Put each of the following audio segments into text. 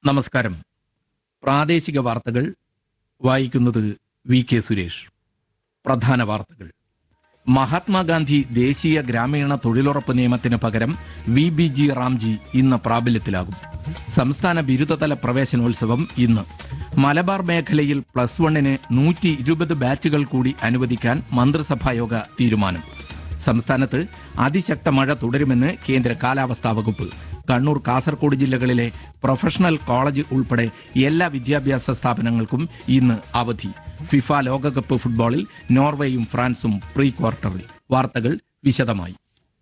നമസ്കാരം പ്രാദേശിക വാർത്തകൾ വായിക്കുന്നത് വി കെ സുരേഷ് പ്രധാന വാർത്തകൾ മഹാത്മാഗാന്ധി ദേശീയ ഗ്രാമീണ തൊഴിലുറപ്പ് നിയമത്തിന് പകരം വി ബി ജി റാംജി ഇന്ന് പ്രാബല്യത്തിലാകും സംസ്ഥാന ബിരുദതല പ്രവേശനോത്സവം ഇന്ന് മലബാർ മേഖലയിൽ പ്ലസ് വണ്ണിന് നൂറ്റി ഇരുപത് ബാച്ചുകൾ കൂടി അനുവദിക്കാൻ മന്ത്രിസഭായോഗ തീരുമാനം സംസ്ഥാനത്ത് അതിശക്ത മഴ തുടരുമെന്ന് കേന്ദ്ര കാലാവസ്ഥാ വകുപ്പ് കണ്ണൂർ കാസർഗോഡ് ജില്ലകളിലെ പ്രൊഫഷണൽ കോളേജ് ഉൾപ്പെടെ എല്ലാ വിദ്യാഭ്യാസ സ്ഥാപനങ്ങൾക്കും ഇന്ന് അവധി ഫിഫ ലോകകപ്പ് ഫുട്ബോളിൽ നോർവേയും ഫ്രാൻസും പ്രീ ക്വാർട്ടറിൽ വാർത്തകൾ വിശദമായി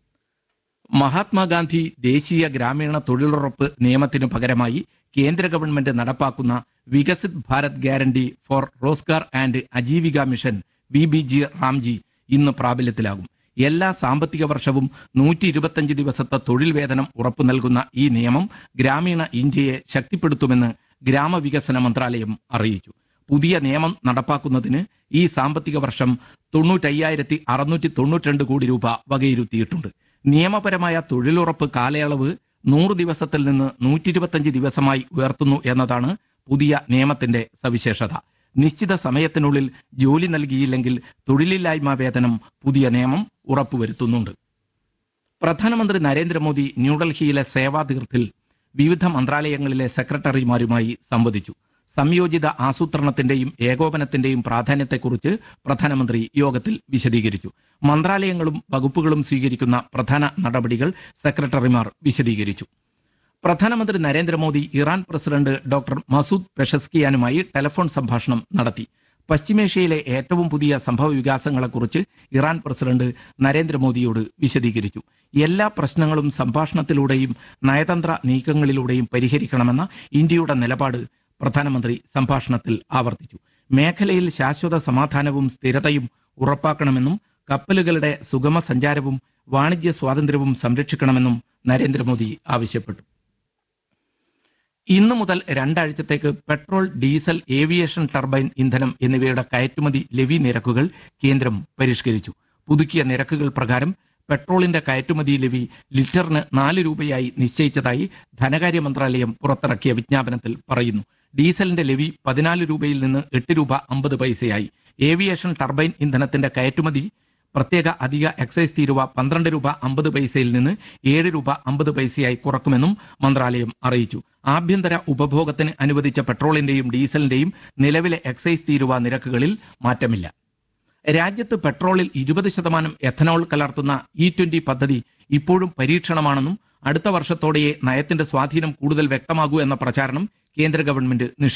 മഹാത്മാഗാന്ധി ദേശീയ ഗ്രാമീണ തൊഴിലുറപ്പ് നിയമത്തിനു പകരമായി കേന്ദ്ര ഗവൺമെന്റ് നടപ്പാക്കുന്ന Viksit Bharat guarantee for Rozgar and Ajeevika mission V B G RAM G ഇന്ന് പ്രാബല്യത്തിലാകും എല്ലാ സാമ്പത്തിക വർഷവും നൂറ്റി ഇരുപത്തഞ്ച് ദിവസത്തെ തൊഴിൽ വേതനം ഉറപ്പു നൽകുന്ന ഈ നിയമം ഗ്രാമീണ ഇന്ത്യയെ ശക്തിപ്പെടുത്തുമെന്ന് ഗ്രാമവികസന മന്ത്രാലയം അറിയിച്ചു പുതിയ നിയമം നടപ്പാക്കുന്നതിന് ഈ സാമ്പത്തിക വർഷം തൊണ്ണൂറ്റയ്യായിരത്തി അറുന്നൂറ്റി തൊണ്ണൂറ്റിരണ്ട് കോടി രൂപ വകയിരുത്തിയിട്ടുണ്ട് നിയമപരമായ തൊഴിലുറപ്പ് കാലയളവ് നൂറ് ദിവസത്തിൽ നിന്ന് നൂറ്റി ഇരുപത്തഞ്ച് ദിവസമായി ഉയർത്തുന്നു എന്നതാണ് പുതിയ നിയമത്തിന്റെ സവിശേഷത നിശ്ചിത സമയത്തിനുള്ളിൽ ജോലി നൽകിയില്ലെങ്കിൽ തൊഴിലില്ലായ്മ വേതനം പുതിയ നിയമം ഉറപ്പുവരുത്തുന്നുണ്ട് പ്രധാനമന്ത്രി നരേന്ദ്രമോദി ന്യൂഡൽഹിയിലെ സേവാതീർത്ഥിൽ വിവിധ മന്ത്രാലയങ്ങളിലെ സെക്രട്ടറിമാരുമായി സംവദിച്ചു സംയോജിത ആസൂത്രണത്തിന്റെയും ഏകോപനത്തിന്റെയും പ്രാധാന്യത്തെക്കുറിച്ച് പ്രധാനമന്ത്രി യോഗത്തിൽ വിശദീകരിച്ചു മന്ത്രാലയങ്ങളും വകുപ്പുകളും സ്വീകരിക്കുന്ന പ്രധാന നടപടികൾ സെക്രട്ടറിമാർ വിശദീകരിച്ചു പ്രധാനമന്ത്രി നരേന്ദ്രമോദി ഇറാൻ പ്രസിഡന്റ് ഡോക്ടർ മസൂദ് പെഷസ്കിയാനുമായി ടെലിഫോൺ സംഭാഷണം നടത്തി പശ്ചിമേഷ്യയിലെ ഏറ്റവും പുതിയ സംഭവ വികാസങ്ങളെക്കുറിച്ച് ഇറാൻ പ്രസിഡന്റ് നരേന്ദ്രമോദിയോട് വിശദീകരിച്ചു എല്ലാ പ്രശ്നങ്ങളും സംഭാഷണത്തിലൂടെയും നയതന്ത്ര നീക്കങ്ങളിലൂടെയും പരിഹരിക്കണമെന്ന ഇന്ത്യയുടെ നിലപാട് പ്രധാനമന്ത്രി സംഭാഷണത്തിൽ ആവർത്തിച്ചു മേഖലയിൽ ശാശ്വത സമാധാനവും സ്ഥിരതയും ഉറപ്പാക്കണമെന്നും കപ്പലുകളുടെ സുഗമ സഞ്ചാരവും വാണിജ്യ സ്വാതന്ത്ര്യവും സംരക്ഷിക്കണമെന്നും നരേന്ദ്രമോദി ആവശ്യപ്പെട്ടു ഇന്നു മുതൽ രണ്ടാഴ്ചത്തേക്ക് പെട്രോൾ ഡീസൽ ഏവിയേഷൻ ടർബൈൻ ഇന്ധനം എന്നിവയുടെ കയറ്റുമതി ലെവി നിരക്കുകൾ കേന്ദ്രം പരിഷ്കരിച്ചു പുതുക്കിയ നിരക്കുകൾ പ്രകാരം പെട്രോളിന്റെ കയറ്റുമതി ലെവി ലിറ്ററിന് നാല് രൂപയായി നിശ്ചയിച്ചതായി ധനകാര്യ മന്ത്രാലയം പുറത്തിറക്കിയ വിജ്ഞാപനത്തിൽ പറയുന്നു ഡീസലിന്റെ ലെവി പതിനാല് രൂപയിൽ നിന്ന് എട്ട് രൂപ അമ്പത് പൈസയായി ഏവിയേഷൻ ടർബൈൻ ഇന്ധനത്തിന്റെ കയറ്റുമതി പ്രത്യേക അധിക എക്സൈസ് തീരുവ പന്ത്രണ്ട് രൂപ അമ്പത് പൈസയിൽ നിന്ന് ഏഴ് രൂപ അമ്പത് പൈസയായി കുറക്കുമെന്നും മന്ത്രാലയം അറിയിച്ചു ആഭ്യന്തര ഉപഭോഗത്തിന് അനുവദിച്ച പെട്രോളിന്റെയും ഡീസലിന്റെയും നിലവിലെ എക്സൈസ് തീരുവ നിരക്കുകളിൽ മാറ്റമില്ല രാജ്യത്ത് പെട്രോളിൽ ഇരുപത് ശതമാനം എഥനോൾ കലർത്തുന്ന ഇ ട്വന്റി പദ്ധതി ഇപ്പോഴും പരീക്ഷണമാണെന്നും അടുത്ത വർഷത്തോടെയേ നയത്തിന്റെ സ്വാധീനം കൂടുതൽ വ്യക്തമാകൂ എന്ന പ്രചാരണം കേന്ദ്ര ഗവൺമെന്റ് നിഷേധിച്ചു